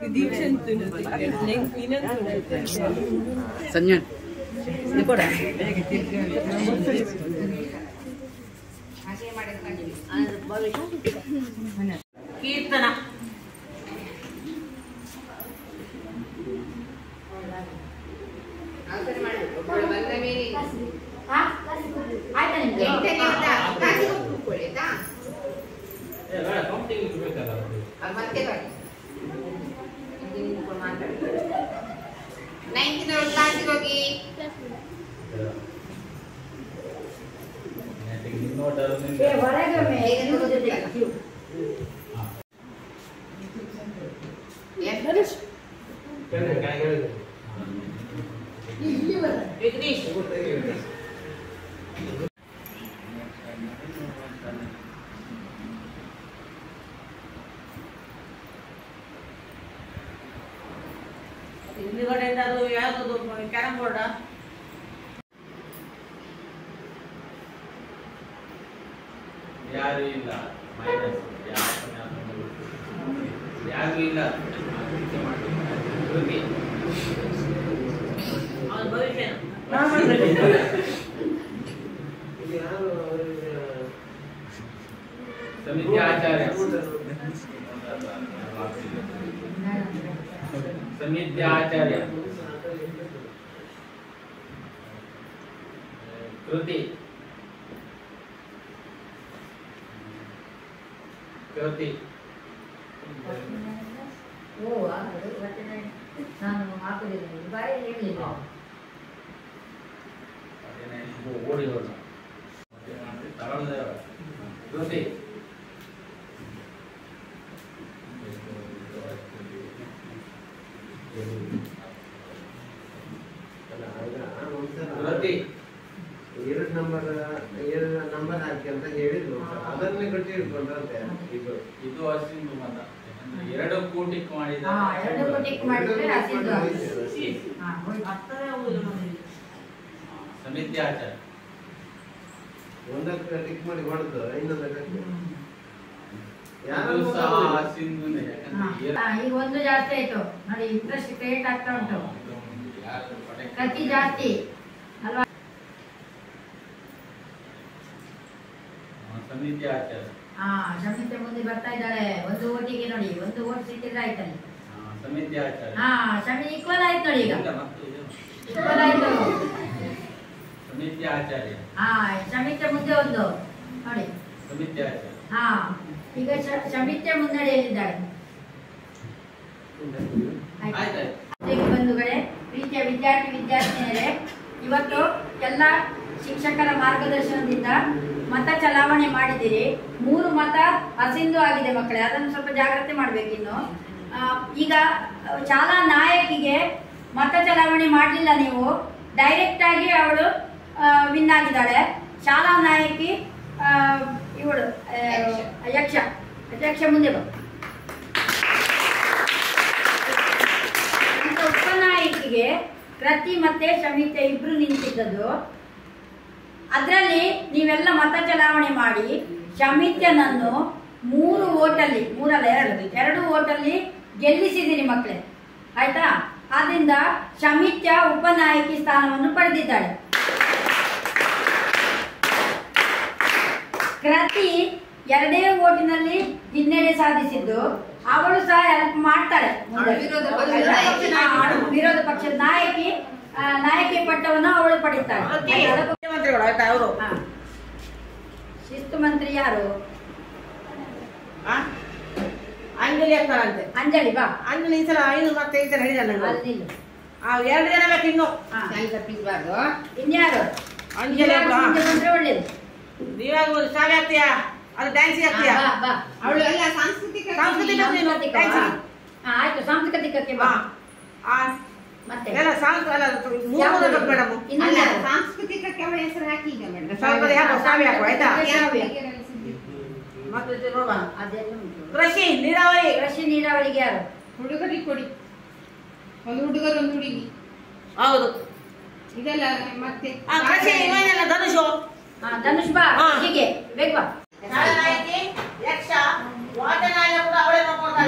ದೀಕ್ಷನ್ ತುಣುತ್ತೆ ನೆಂಗ್ ಪೀನನ್ ತುಣುತ್ತೆ ಸಂಜಯ್ ಇದು ಕೊಡ ಕೀರ್ತನ ಹೋಗಿ ವಿಘ್ನೇಶ್ ಹಿಂದುಗಡೆಯಿಂದ ಅದು ಯಾವ್ದು ಕ್ಯಾರಂ ಬೋರ್ಡ ಯಾರು ಇಲ್ಲ ಮೈನಸ್ ಯಾರು ಇಲ್ಲ ಕೃತಿ ಅವನ ಭವಿಷ್ಯ ಸಮಿತಿ ಆಚಾರ್ಯ ಸಮಿತಿ ಆಚಾರ್ಯ ಕೃತಿ ಕೃತಿ ನಾನು ಹಾಕುದಿಲ್ಲ ಬಾಯಿ ಹೇಳಲಿಲ್ಲ ಓಡಿ ಹೋದ ತಗೊಳ್ಳದೆ ಕೃತಿ ಕೃತಿ ಎರಡು ನಂಬರ್ ಎರಡು ನಂಬರ್ ಹಾಕಿ ಅಂತ ಹೇಳಿದ್ರು ಅದನ್ನೇ ಕಟ್ಟಿ ಇಟ್ಕೊಂಡ್ರಂತೆ ಇದು ಇದು ಅಸಿಂಧು ಮತ ಯಾಕಂದ್ರೆ ಎರಡು ಕೂಟಿಕ್ ಮಾಡಿದ ಹಾ ಎರಡು ಕೋಟಿಗೆ ಮಾಡಿದ್ರೆ ಹಸಿದು ಹಾ ಹೋಯ್ತು ಹತ್ತನೇ ಹೋಗುದು ನಮಗೆ ಸಮಿತಿ ಆಚಾರ್ಯ ಒಂದಕ್ಕೆ ಟಿಕ್ ಮಾಡಿ ಹೊಡೆದು ಇನ್ನೊಂದಕ್ಕೆ ಇದು ಸಹ ಯಾರು ಅಸಿಂಧುನೇ ಹಾ. ಯಾಕಂದ್ರೆ ಎರಡು- ಹಾ, ಈಗ ಒಂದು ಜಾಸ್ತಿ ಆಯ್ತು ನೋಡಿ ಇಂಟ್ರೆಸ್ಟ್ ಕ್ರಿಯೇಟ್ ಆಗ್ತಾ ಉಂಟು ಯಾರು ಪಟಾಕಿ- ಖರ್ಚು ಜಾಸ್ತಿ ಅಲ್ವಾ ಆ, ಸಮಿತಿ ಆಚಾರ್ಯ ಹಾ ಶಮಿತೆ ಮುಂದೆ ಬರ್ತಾ ಇದ್ದಾಳೆ ಒಂದು ಓಟಿಗೆ ನೋಡಿ ಒಂದು ಓಟ್ ಸಿಕ್ಕಿದ್ರೆ ಆಯ್ತಲ್ಲಿ ಆ, ಸಮಿತಿ ಆಚಾರ್ಯ ಹಾ ಶಮಿ ಈಕ್ವಲ್ ಆಯ್ತು ನೋಡಿ ಈಗ ಇಲ್ಲ, ಮತ್ತೆ ಇದು. ಈಕ್ವಲ್ ಆಯ್ತು ಸಮಿತಿ ಆಚಾರ್ಯ ಹಾ ಶಮಿತೆ ಮುಂದೆ ಒಂದು ನೋಡಿ ಸಮಿತಿ ಆಚಾರ್ಯ ಹಾ ಈಗ ಶ- ಶಮಿತೆ ಮುನ್ನಡೆಯಲ್ಲಿದ್ದಾಳೆ ಆಯ್ತು. ಆಯ್ತಾಯ್ತು ಜೊತೆಗೆ ಬಂಧುಗಳೇ ಪ್ರೀತಿಯ ವಿದ್ಯಾರ್ಥಿ ವಿದ್ಯಾರ್ಥಿನಿಯರೇ ಇವತ್ತು ಎಲ್ಲ ಶಿಕ್ಷಕರ ಮಾರ್ಗದರ್ಶನದಿಂದ ಮತ ಚಲಾವಣೆ ಮಾಡಿದ್ದೀರಿ ಮೂರು ಮತ ಅಸಿಂಧು ಆಗಿದೆ ಮಕ್ಕಳೇ ಅದನ್ನು ಸ್ವಲ್ಪ ಜಾಗ್ರತೆ ಮಾಡ್ಬೇಕಿನ್ನು ಆ, ಈಗ ಶಾಲಾ ನಾಯಕಿಗೆ ಮತ ಚಲಾವಣೆ ಮಾಡಲಿಲ್ಲ ನೀವು ಡೈರೆಕ್ಟ್ ಆಗಿ ಅವಳು ವಿನ್ ಆಗಿದ್ದಾಳೆ ಶಾಲಾ ನಾಯಕಿ ಆ, ಇವಳು ಆ, ಯಕ್ಷ ಯಕ್ಷ ಮುಂದೆ ಬಾ ಅಂತ ಉಪನಾಯಕಿಗೆ ಪ್ರತಿ ಮತ್ತೆ ಶಮಿತೆ ಇಬ್ರು ನಿಂತಿದ್ದದ್ದು ಅದರಲ್ಲಿ ನೀವೆಲ್ಲ ಮತ ಚಲಾವಣೆ ಮಾಡಿ ಶಮಿತ್ಯನನ್ನು ಮೂರು ಓಟಲ್ಲಿ ಮೂರಲ್ಲ ಎರಡು ಎರಡು ಓಟಲ್ಲಿ ಗೆಲ್ಲಿಸಿದಿರಿ ಮಕ್ಕಳೇ ಆಯ್ತಾ ಆದ್ರಿಂದ ಶಮಿತ್ಯ ಉಪನಾಯಕಿ ಸ್ಥಾನವನ್ನು ಪಡೆದಿದ್ದಾಳೆ ಕ್ರತಿ ಎರಡೇ ಓಟಿನಲ್ಲಿ ಹಿನ್ನಡೆ ಸಾಧಿಸಿದ್ದು ಅವಳು ಸಹ ಹೆಲ್ಪ್ ಮಾಡ್ತಾಳೆ ಮುಂದೆ. ಅವಳು ವಿರೋಧ ಪಕ್ಷದ ನಾಯಕಿ. ಹಾ, ಅವಳು ವಿರೋಧ ಪಕ್ಷದ ನಾಯಕಿ ಆ, ನಾಯಕಿ ಪಟ್ಟವನ್ನು ಅವಳು ಪಡಿತಾಳೆ ಆಯ್ತಾ? ಮುಖ್ಯಮಂತ್ರಿಗಳು ಆಯ್ತಾ ಅವರು ಹಾ. ಶಿಸ್ತು ಮಂತ್ರಿ ಯಾರು ಅಂಜಲಿ ಆಗ್ತಾರಂತೆ ಅಂಜಲಿ ಬಾ ಅಂಜಲಿ ಈ ಸಲ ಐದು ಮತ್ತೆ ಈ ಸಲ ಹೇಳಿದ ಅಲ್ಲಿ ನನಗೆ ನಿಲ್ಲು. ಆ ಎರಡು ಜನ ಬೇಕು ಇನ್ನು ಹಾ. ತಪ್ಪಿಸಬಾರ್ದು ಇನ್ಯಾರು ಅಂಜಲಿ ಇನ್ಯಾರು ಆಗ್ಲಾ? ಮುಂದೆ ಬಂದ್ರೆ ಒಳ್ಳೇದು ನೀವಾಗ ಶಾಲೆ ಆಗ್ತೀಯಾ ಅದು ಡ್ಯಾನ್ಸಿಗೆ ಹಾ, ಆಗ್ತೀಯಾ ಬಾ, ಬಾ. ಅವಳು ಎಲ್ಲ ಸಾಂಸ್ಕೃತಿಕ ಸಾಂಸ್ಕೃತಿಕ ನೀನು ಸಾಂಸ್ಕೃತಿಕ ಡ್ಯಾನ್ಸಿಗೆ. ಹಾ, ಆಯ್ತು ಸಾಂಸ್ಕೃತಿಕಕ್ಕೆ ಬಾ ಆ, ಮತ್ತೆ ಎಲ್ಲ ಸಾಂಸ್ ಅಲ್ಲ ಮೂರು ಯಾವ್ದು? ಬೇಕು ಮೇಡಮ್ ಇನ್ನು ಅಲ್ಲ ಯಾರು? ಸಾಂಸ್ಕೃತಿಕಕ್ಕೆ ಅವಳ ಹೆಸರು ಹಾಕಿ ಈಗ ಮೇಡಮ್ ಸ್ವಲ್ಪ ಯಾಕೋ ಸಾವಿ ಹಾಕುವ ಆಯ್ತಾ ಶ್ರಾವ್ಯ. ಮತ್ತೆ ಇದು ನೋಡುವ ಅದೆಲ್ಲ ಉಂಟು ಕೃಷಿ ನೀರಾವರಿ ಕೃಷಿ ನೀರಾವರಿಗೆ ಯಾರು ಹುಡುಗರಿಗೆ ಕೊಡಿ ಒಂದು ಹುಡುಗರು ಒಂದು ಹುಡುಗಿ ಹೌದು ಇದೆಲ್ಲ ಮತ್ತೆ ಆ ಕೃಷಿ ಇವನೆಲ್ಲ ಧನುಷು ಹಾ, ಧನುಷ್ ಬಾ ಹಾ. ಹೀಗೆ ಬೇಗ ಬಾ ನಾಯಕಿ ಯಕ್ಷ ವಾದ್ಯ ನಾಯಕ ಕೂಡ ಅವಳೇ ನೋಡ್ಕೊಳ್ತಾರೆ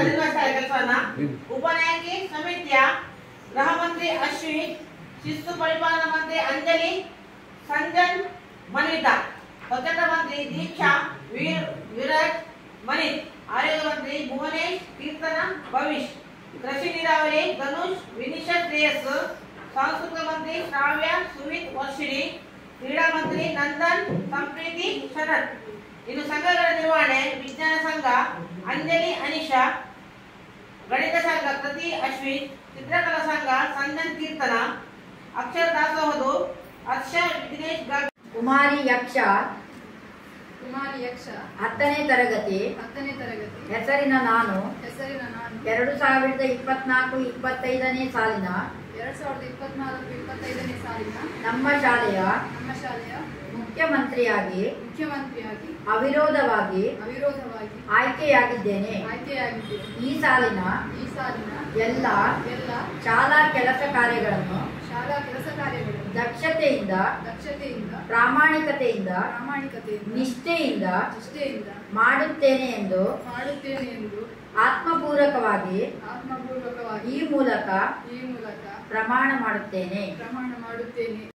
ನಿರ್ವಹಿಸ್ತಾರೆ ಕೆಲಸವನ್ನ ಉಪನಾಯಕಿ ಸಮಿತಿಯ ಗೃಹ ಮಂತ್ರಿ ಅಶ್ವಿನ್ ಶಿಸ್ತು ಪರಿಪಾಲನಾ ಮಂತ್ರಿ ಅಂಜಲಿ ಸಂಜನ್ ಮನಿತಾ ಸ್ವಚ್ಛತಾ ಮಂತ್ರಿ ದೀಕ್ಷಾ ವೀರ್ ವಿರಾಜ್ ಮನಿತ್ ಆರೋಗ್ಯ ಮಂತ್ರಿ ಭುವನೇಶ್ ಕೀರ್ತನ ಭವಿಷ್ ಕೃಷಿ ನೀರಾವರಿ ಧನುಷ್ ವಿನಿಶಾ ಶ್ರೇಯಸ್ ಸಾಂಸ್ಕೃತಿಕ ಮಂತ್ರಿ ಶ್ರಾವ್ಯ ಸುಮಿತ್ ವರ್ಷಿಣಿ ಕ್ರೀಡಾ ಮಂತ್ರಿ ನಂದನ್ ಸಂಪ್ರೀತಿ ಶರತ್ ಇನ್ನು ಸಂಘಗಳ ನಿರ್ವಹಣೆ ವಿಜ್ಞಾನ ಸಂಘ ಅಂಜಲಿ ಅನಿಶಾ ಗಣಿತ ಸಂಘ ಪ್ರತಿ ಅಶ್ವಿನ್ ಚಿತ್ರಕಲಾ ಸಂಘ ಸಂಜನ್ ಕೀರ್ತನ ಅಕ್ಷರ ದಾಸೋಹದು ಹರ್ಷ ವಿಘ್ನೇಶ್ ಗಾಗ್ ಕುಮಾರಿ ಯಕ್ಷ ಕುಮಾರಿ ಯಕ್ಷ ಹತ್ತನೇ ತರಗತಿ ಹತ್ತನೇ ತರಗತಿ ಹೆಸರಿನ ನಾನು ಹೆಸರಿನ ನಾನು ಎರಡು ಸಾವಿರದ ಇಪ್ಪತ್ನಾಲ್ಕು ಇಪ್ಪತ್ತೈದನೇ ಸಾಲಿನ ಎರಡ್ ಸಾವಿರದ ಇಪ್ಪತ್ನಾಲ್ಕು ಇಪ್ಪತ್ತೈದನೇ ಸಾಲಿನ ನಮ್ಮ ಶಾಲೆಯ ನಮ್ಮ ಶಾಲೆಯ ಮುಖ್ಯಮಂತ್ರಿಯಾಗಿ ಮುಖ್ಯಮಂತ್ರಿಯಾಗಿ ಅವಿರೋಧವಾಗಿ ಅವಿರೋಧವಾಗಿ ಆಯ್ಕೆಯಾಗಿದ್ದೇನೆ ಆಯ್ಕೆಯಾಗಿದ್ದೇನೆ ಈ ಸಾಲಿನ ಈ ಸಾಲಿನ ಎಲ್ಲ ಎಲ್ಲ ಶಾಲಾ ಕೆಲಸ ಕಾರ್ಯಗಳನ್ನು ಶಾಲಾ ಕೆಲಸ ಕಾರ್ಯಗಳನ್ನು ದಕ್ಷತೆಯಿಂದ ದಕ್ಷತೆಯಿಂದ ಪ್ರಾಮಾಣಿಕತೆಯಿಂದ ಪ್ರಾಮಾಣಿಕತೆಯಿಂದ ನಿಷ್ಠೆಯಿಂದ ನಿಷ್ಠೆಯಿಂದ ಮಾಡುತ್ತೇನೆ ಎಂದು ಮಾಡುತ್ತೇನೆ ಎಂದು ಆತ್ಮಪೂರ್ವಕವಾಗಿ ಆತ್ಮಪೂರ್ವಕವಾಗಿ ಈ ಮೂಲಕ ಈ ಮೂಲಕ ಪ್ರಮಾಣ ಮಾಡುತ್ತೇನೆ ಪ್ರಮಾಣ ಮಾಡುತ್ತೇನೆ